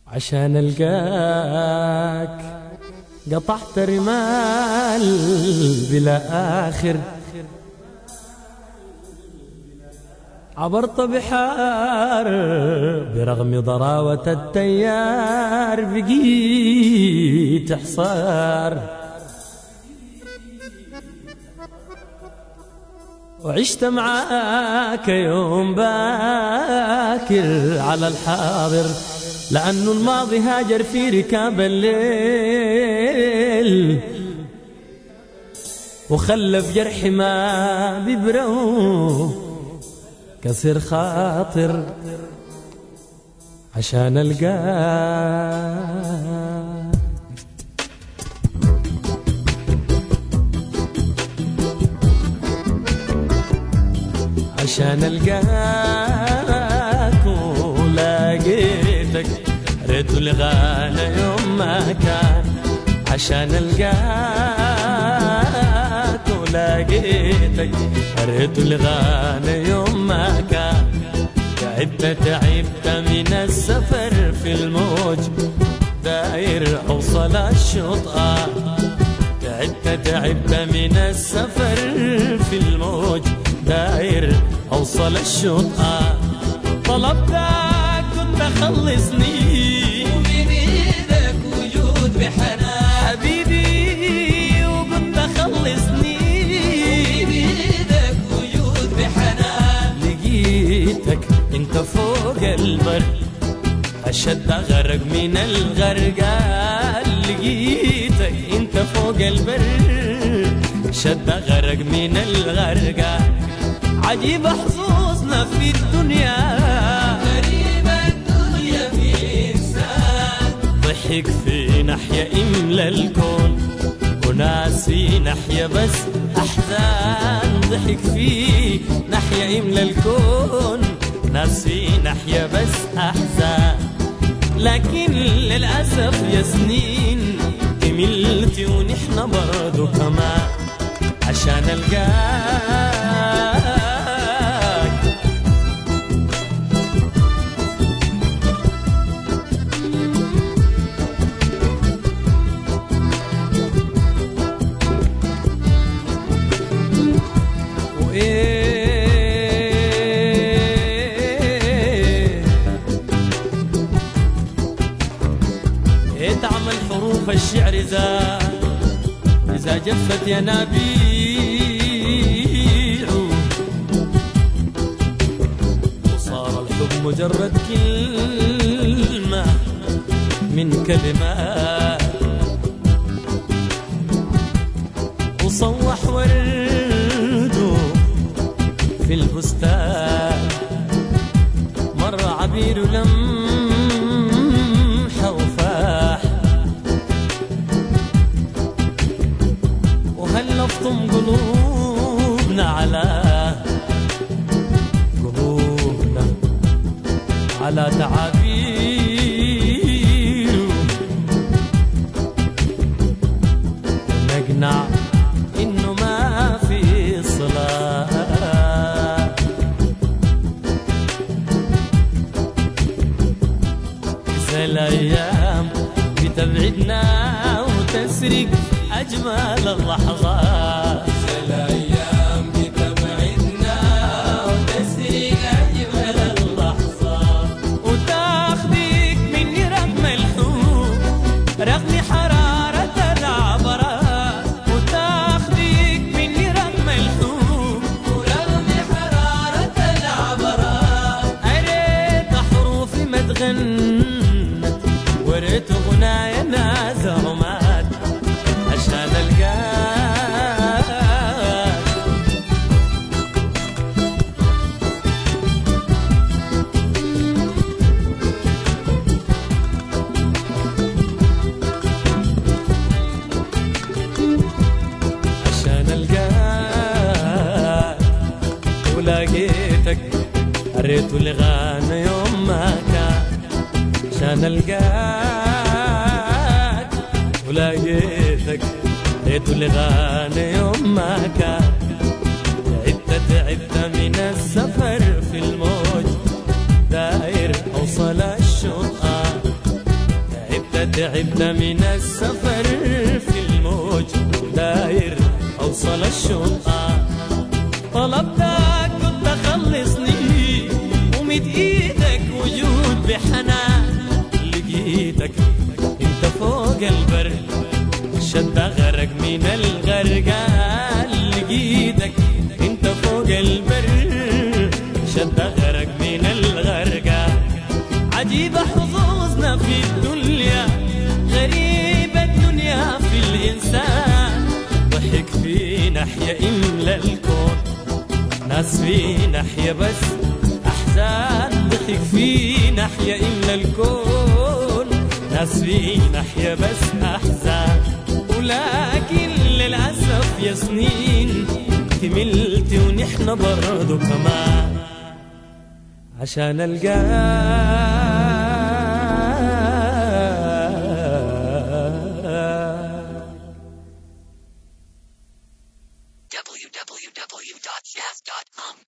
عشان القاك قطعت رمال بلا آخر عبرت بحار برغم ضراوة التيار بقيت حصار وعشت معاك يوم باكر على الحاضر لأنه الماضي هاجر في ركاب الليل وخلف جرح ما ببرو كسر خاطر عشان القاك عشان القاك ولاقيتك ريت الغالى يوم ما كان عشان القاك ولاقيتك ريت الغالى يوم ما كان تعبت تعبت من السفر في الموج داير اوصل الشطآن تعبت تعبت من السفر في الموج داير اوصل الشطآن طلبتك كنت خلصني وبإيدك وجود بحنان حبيبي وكنت خلصني وبإيدك وجود بحنان لقيتك انت فوق البر اشد غرق من الغرقان لقيتك انت فوق البر شد غرق من الغرقان عجيب حظوظنا في الدنيا غريب الدنيا في إنسان ضحك في ناحية إملى الكون وناسي ناحية بس أحزان ضحك في ناحية إملى الكون ناسي ناحية بس أحزان لكن للأسف يا سنين كملتي ونحن برضو كمان عشان القاك وإيه إيه تعمل حروف الشعر إذا إذا جفت ينابيع وصار الحب مجرد كلمة من كلمات وصوح ورده في البستان مر عبير لمحة وفاح وهلفتم قلوبنا على قلوبنا على تعابير ونقنع انه ما في صلاه إذا الأيام بتبعدنا وتسرق أجمل اللحظات الأيام بتبعدنا وتسرق أجمل اللحظات وتاخذك مني رغم الحب رغم حرارة العبرات وتاخذك مني رغم الحب ورغم حرارة العبرات أريت حروفي ما تغنت وريت غنايا ناس رمات عشان القاك عشان القاك ولقيتك قريت الغانا يوم ما كان عشان القاك ولقيتك قريت الغانا يوم ما كان تعبت تعبت من السفر في الموج داير اوصل الشطآن تعبنا من السفر في الموج داير أوصل الشقة طلبتك كنت خلصني ومد ايدك وجود بحنان لقيتك انت فوق البر شد غرق من الغرقان لقيتك انت فوق البر شد غرق من الغرقان عجيبة حظوظنا في الدنيا غريبة الدنيا في الإنسان ضحك في ناحية إملى الكون ناس في ناحية بس أحزان ضحك في ناحية إملى الكون ناس في ناحية بس أحزان ولكن للأسف يا سنين كملت ونحن برضو كمان عشان القاك www.jazz.com